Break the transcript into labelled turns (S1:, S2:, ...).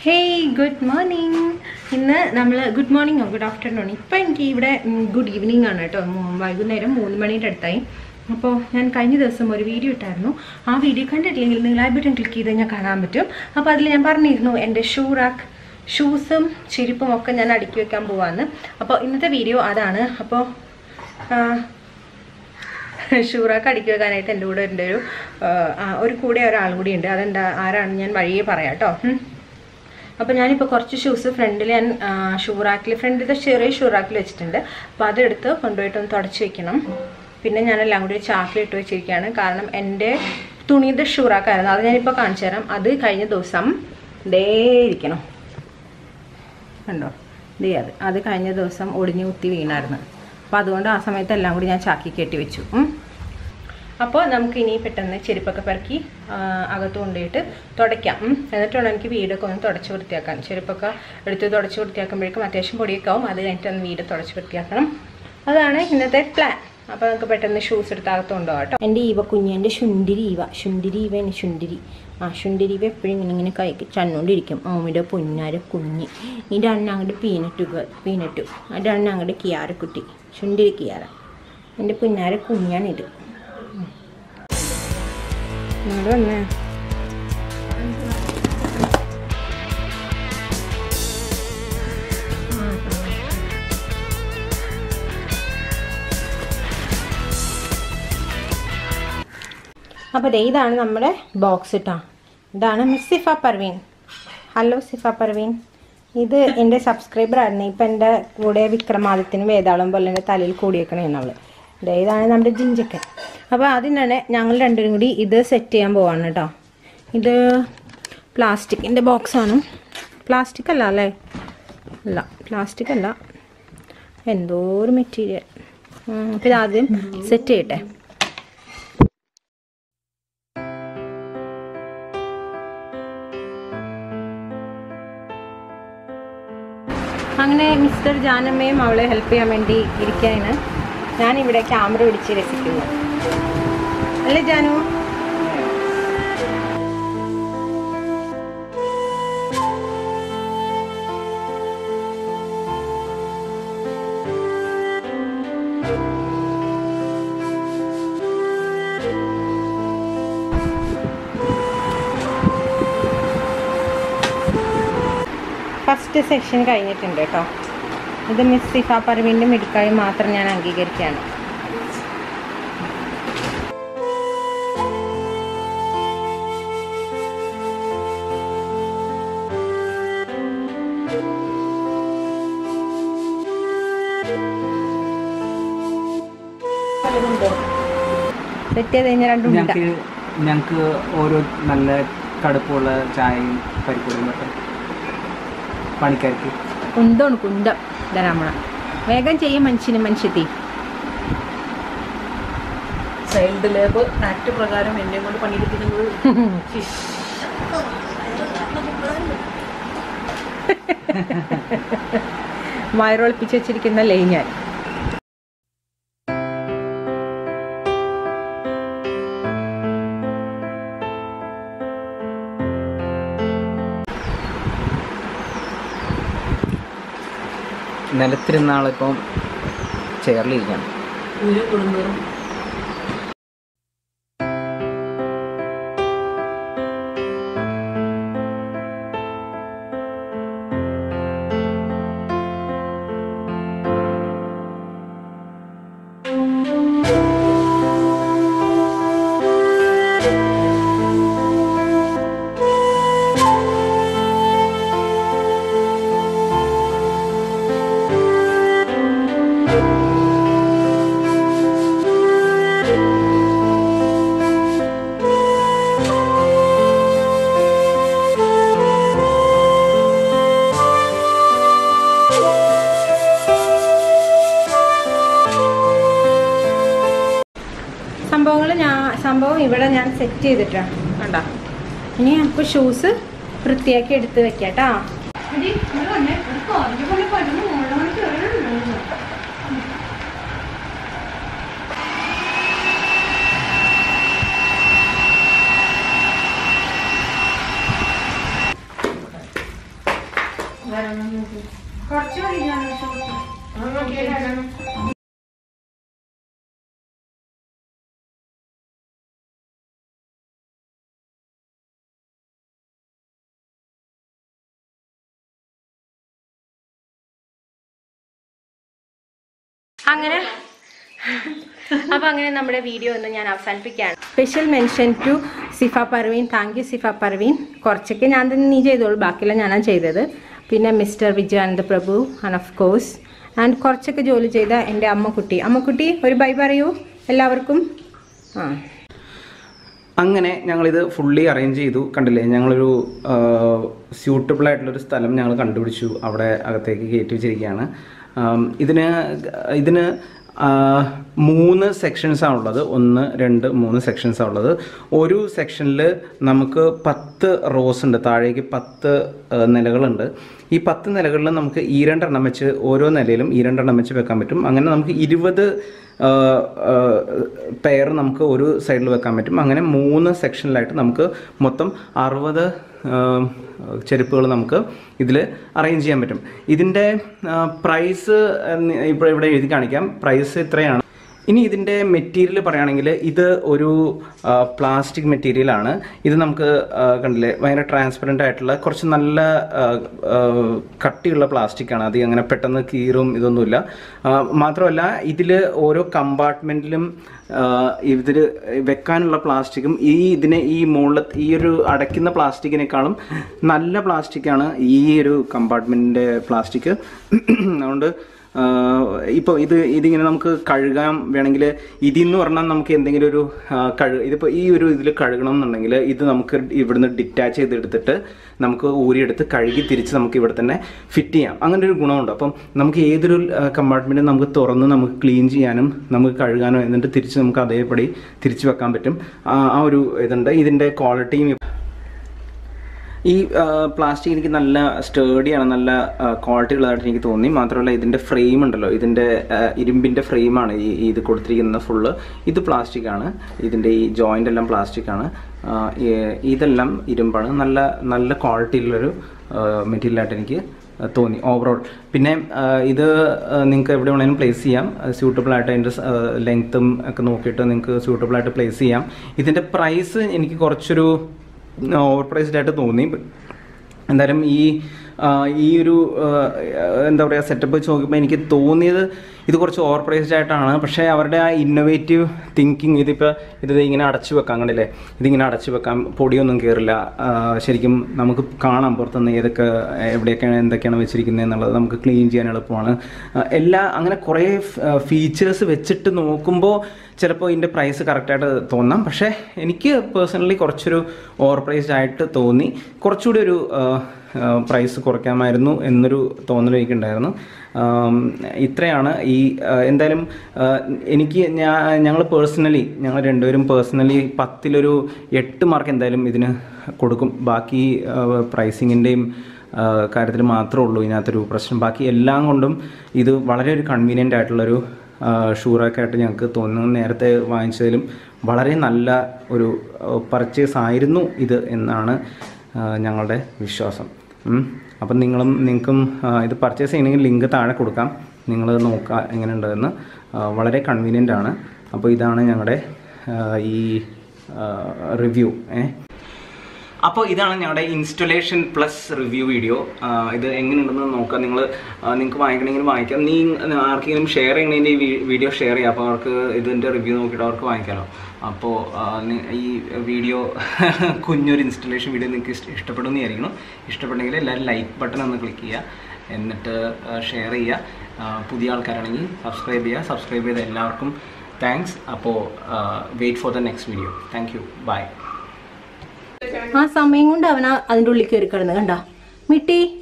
S1: Hey good morning ഇന്ന് നമ്മൾ good മോർണിംഗോ good afternoon ഇപ്പം എനിക്ക് ഇവിടെ ഗുഡ് ഈവനിങ് ആണ് കേട്ടോ മൂ- വൈകുന്നേരം മൂന്ന് മണിയുടെ അടുത്തായി അപ്പോൾ ഞാൻ കഴിഞ്ഞ ദിവസം ഒരു വീഡിയോ ഇട്ടായിരുന്നു ആ വീഡിയോ കണ്ടിട്ടില്ലെങ്കിൽ നിങ്ങൾ ഐ ബട്ടൺ ക്ലിക്ക് ചെയ്ത് കഴിഞ്ഞാൽ കാണാൻ പറ്റും അപ്പോൾ അതിൽ ഞാൻ പറഞ്ഞിരുന്നു എൻ്റെ ഷൂ റാക്ക് ഷൂസും ചെരുപ്പും ഒക്കെ ഞാൻ അടുക്കി വെക്കാൻ പോവാന്ന് അപ്പോൾ ഇന്നത്തെ വീഡിയോ അതാണ് അപ്പോൾ ഷൂറാക്ക് അടുക്കി വെക്കാനായിട്ട് എൻ്റെ കൂടെ എൻ്റെ ഒരു ആ, ആ, ഒരു കൂടെ ഒരാൾ കൂടി ഉണ്ട് അതെന്താ ആരാണ് ഞാൻ വഴിയെ പറയാം കേട്ടോ ഉം. അപ്പോൾ ഞാനിപ്പോൾ കുറച്ച് ഷൂസ് ഫ്രണ്ടിൽ ഞാൻ ഷൂറാക്കിൽ ഫ്രണ്ടിലത്തെ ചെറിയ ഷൂറാക്കിൽ വെച്ചിട്ടുണ്ട് അപ്പോൾ അതെടുത്ത് കൊണ്ടുപോയിട്ടൊന്ന് തുടച്ച് വെക്കണം പിന്നെ ഞാനെല്ലാം കൂടി ഒരു ചാക്കിൽ ഇട്ട് വെച്ചിരിക്കുകയാണ് കാരണം എൻ്റെ തുണിയുടെ ഷൂറാക്കായിരുന്നു അത് ഞാനിപ്പോൾ കാണിച്ചു തരാം അത് കഴിഞ്ഞ ദിവസം ദേ ഇരിക്കണം കണ്ടോ ദേ അത് അത് കഴിഞ്ഞ ദിവസം ഒടിഞ്ഞു കുത്തി വീണായിരുന്നു അപ്പോൾ അതുകൊണ്ട് ആ സമയത്ത് എല്ലാം കൂടി ഞാൻ ചാക്കി കെട്ടി വെച്ചു ഉം. അപ്പോൾ നമുക്ക് ഇനി പെട്ടെന്ന് ചെരുപ്പൊക്കെ പെറുക്കി ആ, അകത്ത് കൊണ്ടുപോയിട്ട് തുടയ്ക്കാം ഉം. എന്നിട്ട് വേണം എനിക്ക് വീടൊക്കെ ഒന്ന് തുടച്ച് വൃത്തിയാക്കാൻ ചെരുപ്പൊക്കെ എടുത്ത് തുടച്ച് വൃത്തിയാക്കുമ്പോഴേക്കും അത്യാവശ്യം പൊടിയൊക്കെ ആവും അത് കഴിഞ്ഞിട്ട് ഒന്ന് വീട് തുടച്ച് വൃത്തിയാക്കണം അതാണ് ഇന്നത്തെ പ്ലാൻ അപ്പോൾ നമുക്ക് പെട്ടെന്ന് ഷൂസ് എടുത്ത് അകത്ത് കൊണ്ടുപോകാം കേട്ടോ എൻ്റെ ഈവ കുഞ്ഞ് എൻ്റെ ശുണ്ടിരി ഈവ ശുണ്ടിരി ഈവയാണ് ശുണ്ടിരി ആ ശുണ്ടിരി ഈവ എപ്പോഴും ഇങ്ങനെ ഇങ്ങനെ കൈ ചന്നുകൊണ്ടിരിക്കും ഓമിയുടെ പൊന്നാര കുഞ്ഞ് ഇതാണ് ഞങ്ങളുടെ പീനറ്റുകൾ പീനറ്റു അതാണ് ഞങ്ങളുടെ കിയാരക്കുട്ടി ശുണ്ടിരി കിയാര എൻ്റെ പൊന്നാര കുഞ്ഞാണിത് ഇങ്ങോട്ട് വന്നേ അപ്പോൾ ദേ ഇതാണ് നമ്മുടെ ബോക്സ് ഇട്ടാ ഇതാണ് മിസ് സിഫ പർവീൻ ഹലോ സിഫ പർവീൻ ഇത് എൻ്റെ സബ്സ്ക്രൈബർ ആയിരുന്നു ഇപ്പം എൻ്റെ കൂടെ വിക്രമാദിത്യനും വേതാളം പോലെ എൻ്റെ തലയിൽ കൂടിയേക്കണേന്ന് അവള് ദേ ഇതാണ് നമ്മുടെ ജിഞ്ചക്കൻ അപ്പോൾ ആദ്യം തന്നെ ഞങ്ങൾ രണ്ടുപേരും കൂടി ഇത് സെറ്റ് ചെയ്യാൻ പോവാണ് കേട്ടോ ഇത് പ്ലാസ്റ്റിക്കിൻ്റെ ബോക്സാണ് പ്ലാസ്റ്റിക് അല്ല അല്ലേ അല്ല പ്ലാസ്റ്റിക് അല്ല എന്തോ ഒരു മെറ്റീരിയൽ അപ്പോൾ ഇത് ആദ്യം സെറ്റ് ചെയ്യട്ടെ അങ്ങനെ മിസ്റ്റർ ജാനമ്മയും അവളെ ഹെൽപ്പ് ചെയ്യാൻ വേണ്ടി ഇരിക്കാനാണ് ഞാനിവിടെ ക്യാമറ പിടിച്ച് രസിക്കുന്നു അല്ലേ ജാനു ഫസ്റ്റ് സെക്ഷൻ കഴിഞ്ഞിട്ടുണ്ട് കേട്ടോ ഇത് മിസ് സിഫ പർവീൻ്റെ മിടുക്കായി മാത്രം ഞാൻ അംഗീകരിക്കുകയാണ് സെറ്റ് ചെയ്ത് കഴിഞ്ഞാൽ രണ്ടും ഉണ്ടാ
S2: ഞങ്ങൾക്ക് ഞങ്ങൾക്ക് ഓരോ നല്ല കടുപ്പമുള്ള ചായയും പരിപ്പുകളും ഒക്കെ പണിക്കാർക്ക്
S1: കുന്തമാണ് കുന്തം ധരാമണ വേഗം ചെയ്യും മനുഷ്യന് മനുഷ്യത്തി
S3: ചൈൽഡ് ലേബർ ആക്ട് പ്രകാരം എന്നെ കൊണ്ട് പണിയെടുപ്പിക്കുന്നത്
S1: വയറൊളിപ്പിച്ച് വെച്ചിരിക്കുന്ന ലേ ഞാൻ
S2: നിലത്തിരുന്ന ആളിപ്പം ചെയറിലിരിക്കണം
S3: ഒരു കുടുംബം
S1: സംഭവങ്ങൾ ഞാൻ സംഭവം ഇവിടെ ഞാൻ സെറ്റ് ചെയ്തിട്ടാണ് കണ്ട ഇനി നമുക്ക് ഷൂസ് വൃത്തിയാക്കി എടുത്ത് വെക്കാട്ടാ കുറച്ച് മതി ഞാൻ അങ്ങനെ അപ്പൊ അങ്ങനെ നമ്മുടെ വീഡിയോ ഒന്ന് ഞാൻ അവസാനിപ്പിക്കുകയാണ് special mention to Sifa Parveen thank you Sifa Parveen കുറച്ചൊക്കെ ഞാൻ തന്നെ നീ ചെയ്തോളൂ ബാക്കിയെല്ലാം ഞാനാണ് ചെയ്തത് പിന്നെ mister Vijayananda Prabhu and of course and കുറച്ചൊക്കെ ജോലി ചെയ്ത എൻ്റെ അമ്മക്കുട്ടി അമ്മക്കുട്ടി ഒരു ബൈ പറയൂ എല്ലാവർക്കും ആ
S2: അങ്ങനെ ഞങ്ങളിത് ഫുള്ളി അറേഞ്ച് ചെയ്തു കണ്ടില്ലേ ഞങ്ങളൊരു സ്യൂട്ടബിൾ ആയിട്ടുള്ളൊരു സ്ഥലം ഞങ്ങൾ കണ്ടുപിടിച്ചു അവിടെ അകത്തേക്ക് കയറ്റി വെച്ചിരിക്കുകയാണ് ആം, ഇതിന് ഇതിന് ആ, മൂന്ന് സെക്ഷൻസാണ് ഉള്ളത് ഒന്ന് രണ്ട് മൂന്ന് സെക്ഷൻസാണ് ഉള്ളത് ഒരു സെക്ഷനിൽ നമുക്ക് പത്ത് റോസ് ഉണ്ട് താഴേക്ക് പത്ത് ആ, നിലകളുണ്ട് ഈ പത്ത് നിലകളിൽ നമുക്ക് ഈ രണ്ടെണ്ണം വെച്ച് ഓരോ നിലയിലും ഈ രണ്ടെണ്ണം വെച്ച് വെക്കാൻ പറ്റും അങ്ങനെ നമുക്ക് ഇരുപത് പെയർ നമുക്ക് ഒരു സൈഡിൽ വെക്കാൻ പറ്റും അങ്ങനെ മൂന്ന് സെക്ഷനിലായിട്ട് നമുക്ക് മൊത്തം അറുപത് ചെരുപ്പുകൾ നമുക്ക് ഇതിൽ അറേഞ്ച് ചെയ്യാൻ പറ്റും ഇതിൻ്റെ പ്രൈസ് ഇപ്പോൾ ഇവിടെ എഴുതി കാണിക്കാം പ്രൈസ് ഇത്രയാണ് ഇനി ഇതിൻ്റെ മെറ്റീരിയൽ പറയുകയാണെങ്കിൽ ഇത് ഒരു പ്ലാസ്റ്റിക് മെറ്റീരിയലാണ് ഇത് നമുക്ക് ആ, കണ്ടില്ലേ ഭയങ്കര ട്രാൻസ്പെറൻ്റ് ആയിട്ടുള്ള കുറച്ച് നല്ല ആ, ആ, കട്ടിയുള്ള പ്ലാസ്റ്റിക്കാണ് അത് അങ്ങനെ പെട്ടെന്ന് കീറും ഇതൊന്നുമില്ല ആ, മാത്രമല്ല ഇതിൽ ഓരോ കമ്പാർട്ട്മെൻറ്റിലും ഇതിൽ വെക്കാനുള്ള പ്ലാസ്റ്റിക്കും ഈ ഇതിനെ ഈ മുകളിൽ ഈ ഒരു അടയ്ക്കുന്ന പ്ലാസ്റ്റിക്കിനേക്കാളും നല്ല പ്ലാസ്റ്റിക്കാണ് ഈ ഒരു കമ്പാർട്ട്മെൻറ്റിൻ്റെ പ്ലാസ്റ്റിക് അതുകൊണ്ട് ഇപ്പോൾ ഇത് ഇതിങ്ങനെ നമുക്ക് കഴുകാൻ വേണമെങ്കിൽ ഇതിൽ നിന്ന് പറഞ്ഞാൽ നമുക്ക് എന്തെങ്കിലും ഒരു ആ, കഴു ഇതിപ്പോൾ ഈ ഒരു ഇതിൽ കഴുകണം എന്നുണ്ടെങ്കിൽ ഇത് നമുക്ക് ഇവിടുന്ന് ഡിറ്റാച്ച് ചെയ്തെടുത്തിട്ട് നമുക്ക് ഊരിയെടുത്ത് കഴുകി തിരിച്ച് നമുക്ക് ഇവിടെ തന്നെ ഫിറ്റ് ചെയ്യാം അങ്ങനെ ഒരു ഗുണമുണ്ട് അപ്പം നമുക്ക് ഏതൊരു കമ്പാർട്ട്മെൻറ്റും നമുക്ക് തുറന്ന് നമുക്ക് ക്ലീൻ ചെയ്യാനും നമുക്ക് കഴുകാനോ എന്നിട്ട് തിരിച്ച് നമുക്ക് അതേപടി തിരിച്ച് വെക്കാൻ പറ്റും ആ ആ ഒരു ഇതുണ്ട് ഇതിൻ്റെ ക്വാളിറ്റിയും ഈ പ്ലാസ്റ്റിക് എനിക്ക് നല്ല സ്റ്റേഡിയാണ് നല്ല ക്വാളിറ്റി ഉള്ളതായിട്ട് എനിക്ക് തോന്നി മാത്രമല്ല ഇതിൻ്റെ ഫ്രെയിം ഉണ്ടല്ലോ ഇതിൻ്റെ ഇരുമ്പിൻ്റെ ഫ്രെയിമാണ് ഈ ഈ ഇത് കൊടുത്തിരിക്കുന്നത് ഫുള്ള് ഇത് പ്ലാസ്റ്റിക് ആണ് ഇതിൻ്റെ ഈ ജോയിൻ്റ് എല്ലാം പ്ലാസ്റ്റിക് ആണ് ആ, ഈ- ഇതെല്ലാം ഇരുമ്പാണ് നല്ല നല്ല ക്വാളിറ്റിയുള്ളൊരു മെറ്റീരിയലായിട്ട് എനിക്ക് തോന്നി ഓവറോൾ പിന്നെ ആ, ഇത് നിങ്ങൾക്ക് എവിടെ വേണമെങ്കിലും പ്ലേസ് ചെയ്യാം സ്യൂട്ടബിൾ ആയിട്ട് അതിൻ്റെ ലെങ്ത്തും ഒക്കെ നോക്കിയിട്ട് നിങ്ങൾക്ക് സ്യൂട്ടബിൾ ആയിട്ട് പ്ലേസ് ചെയ്യാം ഇതിൻ്റെ പ്രൈസ് എനിക്ക് കുറച്ചൊരു ഓവർ പ്രൈസ്ഡ് ആയിട്ട് തോന്നി എന്തായാലും ഈ ആ, ഈ ഒരു ആ, എന്താ പറയുക സെറ്റപ്പ് വെച്ച് നോക്കിയപ്പോൾ എനിക്ക് തോന്നിയത് ഇത് കുറച്ച് ഓവർ പ്രൈസ്ഡ് ആയിട്ടാണ് പക്ഷേ അവരുടെ ആ ഇന്നോവേറ്റീവ് തിങ്കിങ് ഇതിപ്പോൾ ഇത് ദേ ഇങ്ങനെ അടച്ചു വെക്കാം കണ്ടില്ലേ ഇതിങ്ങനെ അടച്ചു വെക്കാം പൊടിയൊന്നും കയറില്ല ആ, ശരിക്കും നമുക്ക് കാണാം പുറത്തുനിന്ന് ഏതൊക്കെ എവിടെയൊക്കെയാണ് എന്തൊക്കെയാണ് വെച്ചിരിക്കുന്നത് എന്നുള്ളത് നമുക്ക് ക്ലീൻ ചെയ്യാൻ എളുപ്പമാണ് ആ, എല്ലാ അങ്ങനെ കുറേ ഫീച്ചേഴ്സ് വെച്ചിട്ട് നോക്കുമ്പോൾ ചിലപ്പോൾ ഇതിൻ്റെ പ്രൈസ് കറക്റ്റായിട്ട് തോന്നാം പക്ഷേ എനിക്ക് പേഴ്സണലി കുറച്ചൊരു ഓവർ പ്രൈസ്ഡ് ആയിട്ട് തോന്നി കുറച്ചുകൂടി ഒരു പ്രൈസ് കുറയ്ക്കാമായിരുന്നു എന്നൊരു തോന്നൽ എനിക്കുണ്ടായിരുന്നു ആം, ഇത്രയാണ് ഈ ആ, എന്തായാലും ആ, എനിക്ക് ഞാൻ ഞങ്ങൾ പേഴ്സണലി ഞങ്ങൾ രണ്ടുപേരും പേഴ്സണലി പത്തിലൊരു എട്ട് മാർക്ക് എന്തായാലും ഇതിന് കൊടുക്കും ബാക്കി പ്രൈസിങ്ങിൻ്റെയും കാര്യത്തിൽ മാത്രമേ ഉള്ളൂ ഇതിനകത്തൊരു പ്രശ്നം ബാക്കി എല്ലാം കൊണ്ടും ഇത് വളരെ ഒരു കൺവീനിയൻ്റ് ആയിട്ടുള്ളൊരു ഷൂറൊക്കെ ആയിട്ട് ഞങ്ങൾക്ക് തോന്നുന്നു നേരത്തെ വാങ്ങിച്ചതിലും വളരെ നല്ല ഒരു പർച്ചേസ് ആയിരുന്നു ഇത് എന്നാണ് ആ, ഞങ്ങളുടെ വിശ്വാസം ഉം. അപ്പം നിങ്ങളും നിങ്ങൾക്കും ആ, ഇത് പർച്ചേസ് ചെയ്യണമെങ്കിൽ ലിങ്ക് താഴെ കൊടുക്കാം നിങ്ങൾ നോക്കുക എങ്ങനെയുണ്ടെന്ന് ആ, വളരെ കൺവീനിയൻ്റ് ആണ് അപ്പോൾ ഇതാണ് ഞങ്ങളുടെ ആ, ഈ റിവ്യൂ ഏ അപ്പോൾ ഇതാണ് ഞങ്ങളുടെ ഇൻസ്റ്റലേഷൻ പ്ലസ് റിവ്യൂ വീഡിയോ ഇത് എങ്ങനെയുണ്ടെന്ന് നോക്കാം നിങ്ങൾ നിങ്ങൾക്ക് വാങ്ങിക്കണമെങ്കിൽ വാങ്ങിക്കാം നീ ആർക്കെങ്കിലും ഷെയർ ചെയ്യണമെങ്കിൽ ഈ വീഡിയോ ഷെയർ ചെയ്യാം അപ്പോൾ അവർക്ക് ഇതിൻ്റെ റിവ്യൂ നോക്കിയിട്ട് അവർക്ക് വാങ്ങിക്കാമല്ലോ അപ്പോൾ ഈ വീഡിയോ കുഞ്ഞൊരു ഇൻസ്റ്റലേഷൻ വീഡിയോ നിങ്ങൾക്ക് ഇഷ്ട ഇഷ്ടപ്പെടുമെന്ന് വിചാരിക്കണം ഇഷ്ടപ്പെട്ടെങ്കിൽ എല്ലാവരും ലൈക്ക് ബട്ടൺ ഒന്ന് ക്ലിക്ക് ചെയ്യുക എന്നിട്ട് ഷെയർ ചെയ്യുക ആ, പുതിയ ആൾക്കാരാണെങ്കിൽ സബ്സ്ക്രൈബ് ചെയ്യുക സബ്സ്ക്രൈബ് ചെയ്ത എല്ലാവർക്കും താങ്ക്സ് അപ്പോൾ wait for the next video thank you bye
S1: ആ സമയം കൊണ്ട് അവൻ അതിൻ്റെ ഉള്ളിൽ കയറി കിടന്ന് കണ്ട മിട്ടി